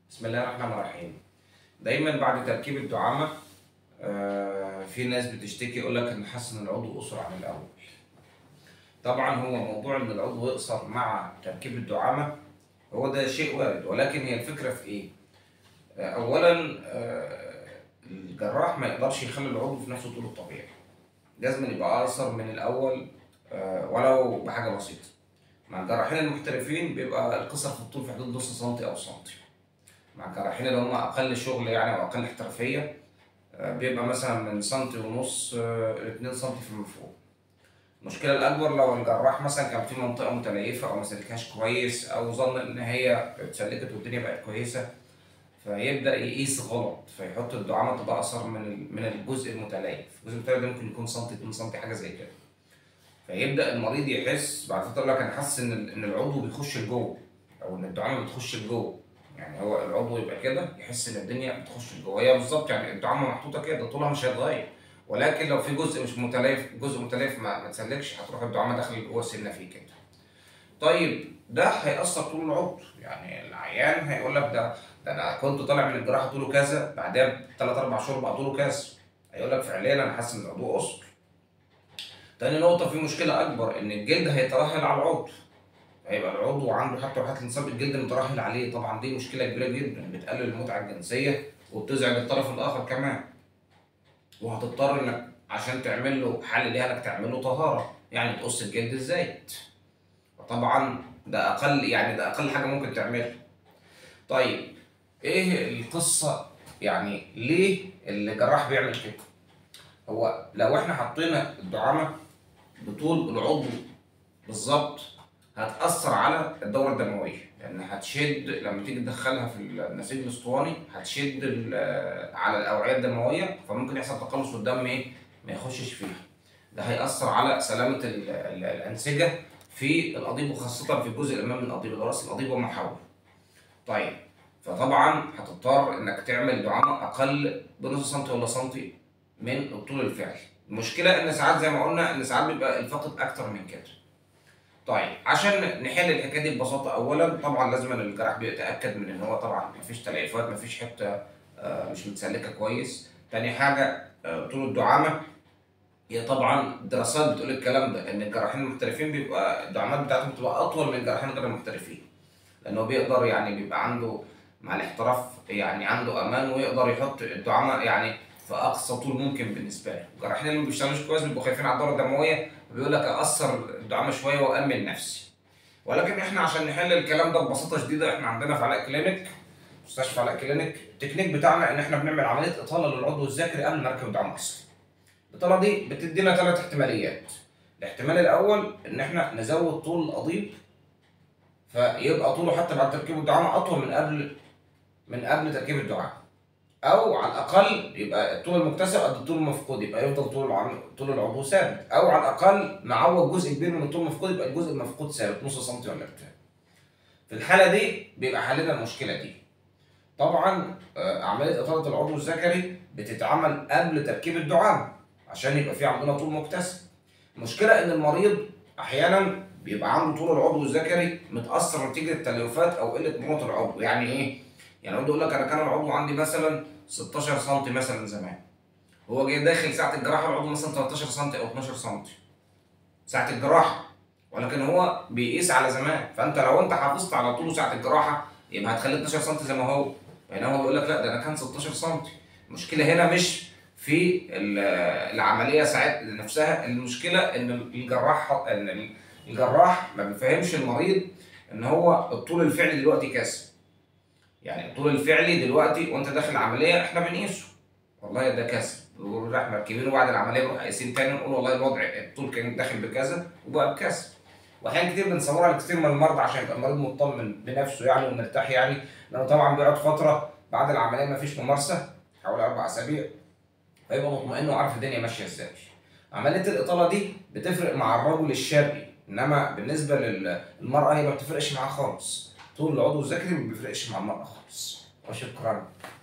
بسم الله الرحمن الرحيم دايما بعد تركيب الدعامة آه، في ناس بتشتكي يقول لك ان حاسس ان العضو قصر عن الاول طبعا هو موضوع ان العضو يقصر مع تركيب الدعامة هو ده شيء وارد ولكن هي الفكرة في ايه آه، اولا آه، الجراح ما يقدرش يخلي العضو في نفسه طوله الطبيعي لازم يبقى اقصر من الاول آه، ولو بحاجة بسيطة مع الجراحين المحترفين بيبقى القصر في الطول في حدود نص سنتي او سنتي مع الجراحين اللي هم اقل شغل يعني او اقل احترافيه آه، بيبقى مثلا من سنتي ونص ل 2 سنتي فيما فوق المشكله الاكبر لو الجراح مثلا كان في منطقه متليفه او ما سلكهاش كويس او ظن ان هي اتسلكت والدنيا بقت كويسه فيبدا يقيس غلط فيحط الدعامه تبقى اقصر من ال- من الجزء المتليف الجزء المتليف ده ممكن يكون سنتي 2 سنتي حاجه زي كده فيبدا المريض يحس بعد فتره يقول لك انا حاسس ان ال- ان العضو بيخش لجوه او ان الدعامه بتخش لجوه يعني هو العضو يبقى كده يحس ان الدنيا بتخش لجوه هي بالظبط يعني الدعامه محطوطه كده طولها مش هيتغير ولكن لو في جزء مش متليف جزء متليف ما ما اتسلكش هتروح الدعامه داخل جوه السنه فيه كده طيب ده هيأثر طول العضو يعني العيان هيقول لك ده ده انا كنت طالع من الجراحه طوله كذا بعدها بثلاث اربع شهور بقى طوله كذا هيقول لك فعليا انا حاسس ان العضو قصر تاني نقطة في مشكلة أكبر إن الجلد هيترهل على العضو هيبقى العضو عنده حتى لو الانسان الجلد مترهل عليه طبعا دي مشكلة كبيرة جدا بتقلل المتعة الجنسية وبتزعج الطرف الآخر كمان وهتضطر إنك عشان تعمل له حل ليها إنك تعمل له طهارة يعني تقص الجلد الزايد وطبعا ده أقل يعني ده أقل حاجة ممكن تعملها طيب إيه القصة يعني ليه الجراح بيعمل كده؟ هو لو إحنا حطينا الدعامة بطول العضو بالظبط هتأثر على الدورة الدموية لأن هتشد لما تيجي تدخلها في النسيج الأسطواني هتشد ال- على الأوعية الدموية فممكن يحصل تقلص والدم إيه ما يخشش فيها ده هيأثر على سلامة ال- ال- الأنسجة في القضيب وخاصة في الجزء الأمامي من القضيب اللي هو رأس القضيب وما حوله. طيب فطبعا هتضطر إنك تعمل دعامة أقل بنص سنتي ولا سنتي من الطول الفعلي. المشكلة إن ساعات زي ما قلنا إن ساعات بيبقى الفقد أكتر من كده. طيب عشان نحل الحكايه دي ببساطه اولا طبعا لازم إن الجراح بيتاكد من ان هو طبعا مفيش تليفات مفيش حته آه، مش متسلكه كويس تاني حاجه آه، طول الدعامه هي طبعا الدراسات بتقول الكلام ده ان الجراحين المحترفين بيبقى الدعامات بتاعتهم بتبقى اطول من الجراحين غير المحترفين لانه بيقدر يعني بيبقى عنده مع الاحتراف يعني عنده امان ويقدر يحط الدعامه يعني في اقصى طول ممكن بالنسبه له الجراحين اللي ما بيشتغلوش كويس بيبقوا خايفين على الدوره الدمويه بيقول لك اقصر الدعامه شويه وامن نفسي ولكن احنا عشان نحل الكلام ده ببساطه شديده احنا عندنا في علاء كلينيك مستشفى علاء كلينيك التكنيك بتاعنا ان احنا بنعمل عمليه اطاله للعضو الذكري قبل ما نركب دعامه اصلا الاطاله دي بتدينا ثلاث احتماليات الاحتمال الاول ان احنا نزود طول القضيب فيبقى طوله حتى بعد تركيب الدعامه اطول من قبل من قبل تركيب الدعامه او على الاقل يبقى الطول المكتسب قد الطول المفقود يبقى يفضل طول العم... طول العضو ثابت او على الاقل نعوض جزء كبير من الطول المفقود يبقى الجزء المفقود ثابت نص سنتي ولا بتاع في الحاله دي بيبقى حلنا المشكله دي طبعا آه، عمليه اطاله العضو الذكري بتتعمل قبل تركيب الدعامه عشان يبقى في عندنا طول مكتسب المشكله ان المريض احيانا بيبقى عنده طول العضو الذكري متاثر نتيجه تليفات او قله مرونه العضو يعني ايه يعني يقول لك انا كان العضو عندي مثلا 16 سم مثلا زمان هو جاي داخل ساعه الجراحه العضو مثلا 13 سم او 12 سم ساعه الجراحه ولكن هو بيقيس على زمان فانت لو انت حافظت على طوله ساعه الجراحه يبقى هتخليه 12 سم زي ما هو بينما هو بيقول لك لا ده انا كان 16 سم المشكله هنا مش في ال- العمليه ساعات نفسها المشكله ان الجراح ان الجراح ما بيفهمش المريض ان هو الطول الفعلي دلوقتي كذا يعني الطول الفعلي دلوقتي وانت داخل العمليه احنا بنقيسه والله ده كذا ونروح مركبينه بعد العمليه نروح قايسين تاني نقول والله الوضع الطول كان داخل بكذا وبقى بكذا واحيانا كتير بنصورها لكتير من المرضى عشان يبقى المريض مطمن بنفسه يعني ومرتاح يعني لانه طبعا بيقعد فتره بعد العمليه ما فيش ممارسه حوالي اربع اسابيع فيبقى مطمئن وعارف الدنيا ماشيه ازاي عمليه الاطاله دي بتفرق مع الرجل الشرقي انما بالنسبه للمراه هي ما بتفرقش معاها خالص طول العضو الذكري ما بيفرقش مع المراه خالص وشكرا